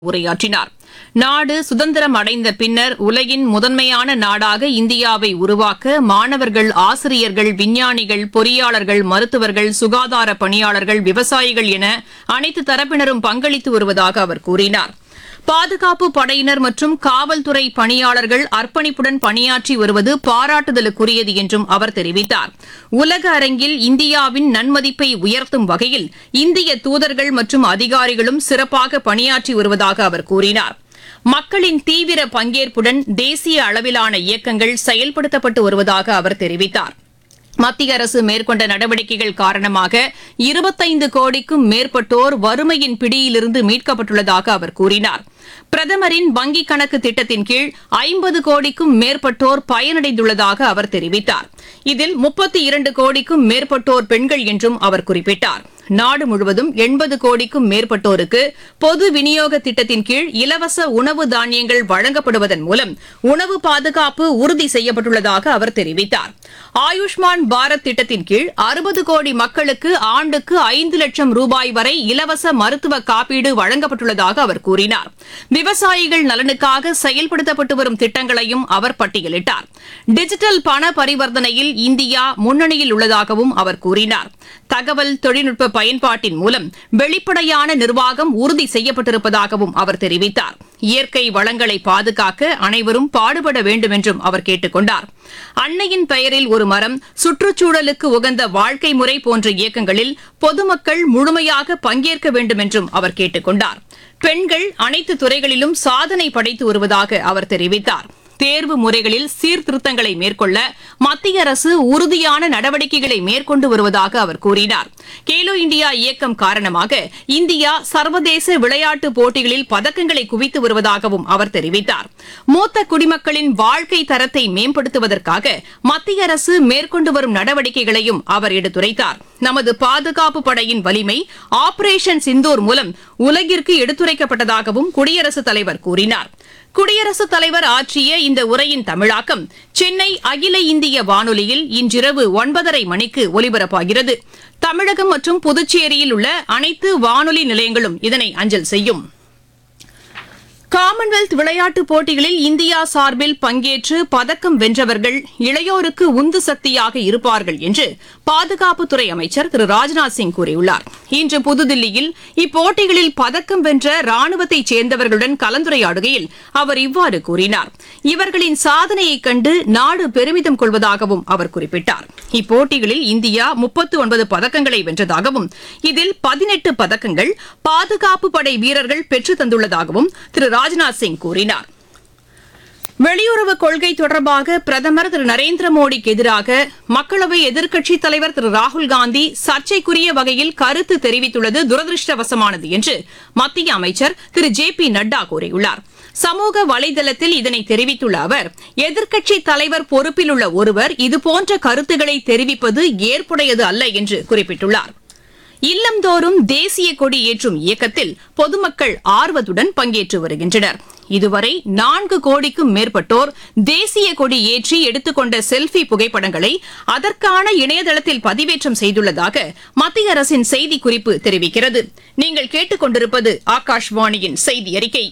உரையாற்றினார் நாடு சுதந்திரம் அடைந்த பின்னர் உலகின் முதன்மையான நாடாக இந்தியாவை உருவாக்க மாணவர்கள் ஆசிரியர்கள் விஞ்ஞானிகள் பொறியாளர்கள் மருத்துவர்கள் சுகாதார பணியாளர்கள் விவசாயிகள் என அனைத்து தரப்பினரும் பங்களித்து வருவதாக அவர் கூறினார் பாதுகாப்பு படையினர் மற்றும் காவல்துறை பணியாளர்கள் அர்ப்பணிப்புடன் பணியாற்றி வருவது பாராட்டுதலுக்குரியது என்றும் அவர் தெரிவித்தார் உலக அரங்கில் இந்தியாவின் நன்மதிப்பை உயர்த்தும் வகையில் இந்திய தூதர்கள் மற்றும் அதிகாரிகளும் சிறப்பாக பணியாற்றி வருவதாக அவர் கூறினார் மக்களின் தீவிர பங்கேற்புடன் தேசிய அளவிலான இயக்கங்கள் செயல்படுத்தப்பட்டு வருவதாக அவர் தெரிவித்தார் மத்திய அரசு மேற்கொண்ட நடவடிக்கைகள் காரணமாக இருபத்தைந்து கோடிக்கும் மேற்பட்டோர் வறுமையின் பிடியிலிருந்து மீட்கப்பட்டுள்ளதாக அவர் கூறினார் பிரதமரின் வங்கிக் கணக்கு திட்டத்தின் கீழ் ஐம்பது கோடிக்கும் மேற்பட்டோர் பயனடைந்துள்ளதாக அவர் தெரிவித்தார் இதில் முப்பத்தி இரண்டு கோடிக்கும் மேற்பட்டோர் பெண்கள் என்றும் அவர் குறிப்பிட்டார் நாடு முழுவதும் எண்பது கோடிக்கும் மேற்பட்டோருக்கு பொது விநியோக திட்டத்தின் கீழ் இலவச உணவு தானியங்கள் வழங்கப்படுவதன் மூலம் உணவு பாதுகாப்பு உறுதி செய்யப்பட்டுள்ளதாக அவர் தெரிவித்தார் ஆயுஷ்மான் பாரத் திட்டத்தின் கீழ் அறுபது கோடி மக்களுக்கு ஆண்டுக்கு ஐந்து லட்சம் ரூபாய் வரை இலவச மருத்துவ காப்பீடு வழங்கப்பட்டுள்ளதாக அவர் கூறினார் விவசாயிகள் நலனுக்காக செயல்படுத்தப்பட்டு வரும் திட்டங்களையும் அவர் பட்டியலிட்டார் டிஜிட்டல் பண பரிவர்த்தனையில் இந்தியா முன்னணியில் உள்ளதாகவும் அவர் கூறினார் தகவல் தொழில்நுட்ப பயன்பாட்டின் மூலம் வெளிப்படையான நிர்வாகம் உறுதி செய்யப்பட்டிருப்பதாகவும் அவர் தெரிவித்தார் இயற்கை வளங்களை பாதுகாக்க அனைவரும் பாடுபட வேண்டும் என்றும் அவர் கேட்டுக் கொண்டார் அன்னையின் பெயரில் ஒரு மரம் சுற்றுச்சூழலுக்கு உகந்த வாழ்க்கை முறை போன்ற இயக்கங்களில் பொதுமக்கள் முழுமையாக பங்கேற்க வேண்டும் என்றும் அவர் கேட்டுக் கொண்டார் பெண்கள் அனைத்து துறைகளிலும் சாதனை படைத்து வருவதாக அவர் தெரிவித்தார் தேர்வு முறைகளில் சீர்திருத்தங்களை மேற்கொள்ள மத்திய அரசு உறுதியான நடவடிக்கைகளை மேற்கொண்டு வருவதாக அவர் கூறினார் கேலோ இந்தியா இயக்கம் காரணமாக இந்தியா சர்வதேச விளையாட்டுப் போட்டிகளில் பதக்கங்களை குவித்து வருவதாகவும் அவர் தெரிவித்தார் மூத்த குடிமக்களின் வாழ்க்கை தரத்தை மேம்படுத்துவதற்காக மத்திய அரசு மேற்கொண்டு வரும் நடவடிக்கைகளையும் அவர் எடுத்துரைத்தார் நமது பாதுகாப்பு படையின் வலிமை ஆபரேஷன் சிந்தூர் மூலம் உலகிற்கு எடுத்துரைக்கப்பட்டதாகவும் குடியரசுத் தலைவர் கூறினார் குடியரசுத் தலைவர் ஆற்றிய இந்த உரையின் தமிழாக்கம் சென்னை அகில இந்திய வானொலியில் இன்றிரவு ஒன்பதரை மணிக்கு ஒலிபரப்பாகிறது தமிழகம் மற்றும் புதுச்சேரியில் உள்ள அனைத்து வானொலி நிலையங்களும் இதனை அஞ்சல் செய்யும் காமன்வெல்த் விளையாட்டுப் போட்டிகளில் இந்தியா சார்பில் பங்கேற்று பதக்கம் வென்றவர்கள் இளையோருக்கு உந்து சக்தியாக இருப்பார்கள் என்று பாதுகாப்புத்துறை அமைச்சர் திரு ராஜ்நாத் சிங் கூறியுள்ளார் இன்று புதுதில்லியில் இப்போட்டிகளில் பதக்கம் வென்ற ராணுவத்தைச் சேர்ந்தவர்களுடன் கலந்துரையாடுகையில் அவர் இவ்வாறு கூறினார் இவர்களின் சாதனையைக் கண்டு நாடு பெருமிதம் கொள்வதாகவும் அவர் குறிப்பிட்டார் இப்போட்டிகளில் இந்தியா முப்பத்து ஒன்பது பதக்கங்களை வென்றதாகவும் இதில் பதினெட்டு பதக்கங்கள் பாதுகாப்பு படை வீரர்கள் பெற்றுத் தந்துள்ளதாகவும் திரு ராஜ்நாத் சிங் கூறினார் வெளியுறவு கொள்கை தொடர்பாக பிரதமர் திரு நரேந்திர மோடிக்கு எதிராக மக்களவை எதிர்க்கட்சித் தலைவர் திரு ராகுல்காந்தி சர்ச்சைக்குரிய வகையில் கருத்து தெரிவித்துள்ளது துரதிருஷ்டவசமானது என்று மத்திய அமைச்சர் திரு ஜே பி நட்டா கூறியுள்ளார் சமூக வலைதளத்தில் இதனை தெரிவித்துள்ள அவர் எதிர்க்கட்சித் தலைவர் பொறுப்பில் உள்ள ஒருவர் இதுபோன்ற கருத்துக்களை தெரிவிப்பது ஏற்புடையது அல்ல என்று குறிப்பிட்டுள்ளார் இல்லந்தோறும் தேசிய கொடி ஏற்றும் இயக்கத்தில் பொதுமக்கள் ஆர்வத்துடன் பங்கேற்று வருகின்றனர் இதுவரை நான்கு கோடிக்கும் மேற்பட்டோர் தேசிய கொடி ஏற்றி எடுத்துக்கொண்ட செல்ஃபி புகைப்படங்களை அதற்கான இணையதளத்தில் பதிவேற்றம் செய்துள்ளதாக மத்திய அரசின் செய்திக்குறிப்பு தெரிவிக்கிறது நீங்கள் கேட்டுக்கொண்டிருப்பது ஆகாஷ்வாணியின் செய்தி அறிக்கை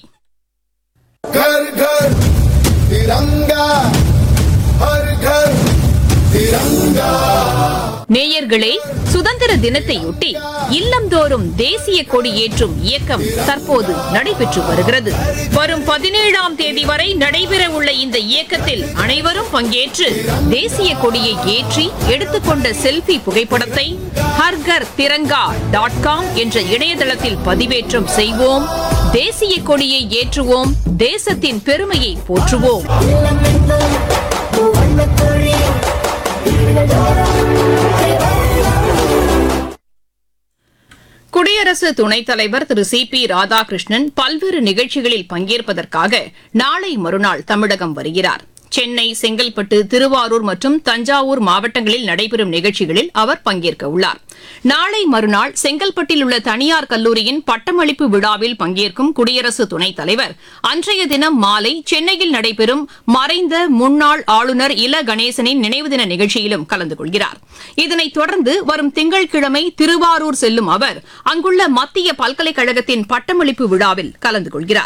घर घर तिरंगा हर घर तिरंगा நேயர்களே சுதந்திர தினத்தையொட்டி இல்லந்தோறும் தேசிய கொடி ஏற்றும் இயக்கம் தற்போது நடைபெற்று வருகிறது வரும் பதினேழாம் தேதி வரை நடைபெற உள்ள இந்த இயக்கத்தில் அனைவரும் பங்கேற்று தேசிய கொடியை ஏற்றி எடுத்துக்கொண்ட செல்ஃபி புகைப்படத்தை ஹர்கர் திரங்கா டாட் காம் என்ற இணையதளத்தில் பதிவேற்றம் செய்வோம் தேசிய கொடியை ஏற்றுவோம் தேசத்தின் பெருமையை போற்றுவோம் குடியரசு துணைத் தலைவர் திரு சி பி ராதாகிருஷ்ணன் பல்வேறு நிகழ்ச்சிகளில் பங்கேற்பதற்காக நாளை மறுநாள் தமிழகம் வருகிறார் சென்னை செங்கல்பட்டு திருவாரூர் மற்றும் தஞ்சாவூர் மாவட்டங்களில் நடைபெறும் நிகழ்ச்சிகளில் அவர் பங்கேற்க உள்ளார் நாளை மறுநாள் செங்கல்பட்டில் உள்ள தனியார் கல்லூரியின் பட்டமளிப்பு விழாவில் பங்கேற்கும் குடியரசு துணைத் தலைவர் அன்றைய தினம் மாலை சென்னையில் நடைபெறும் மறைந்த முன்னாள் ஆளுநர் இல கணேசனின் நினைவு தின நிகழ்ச்சியிலும் கலந்து கொள்கிறார் இதனைத் தொடர்ந்து வரும் திங்கட்கிழமை திருவாரூர் செல்லும் அவர் அங்குள்ள மத்திய பல்கலைக்கழகத்தின் பட்டமளிப்பு விழாவில் கலந்து கொள்கிறார்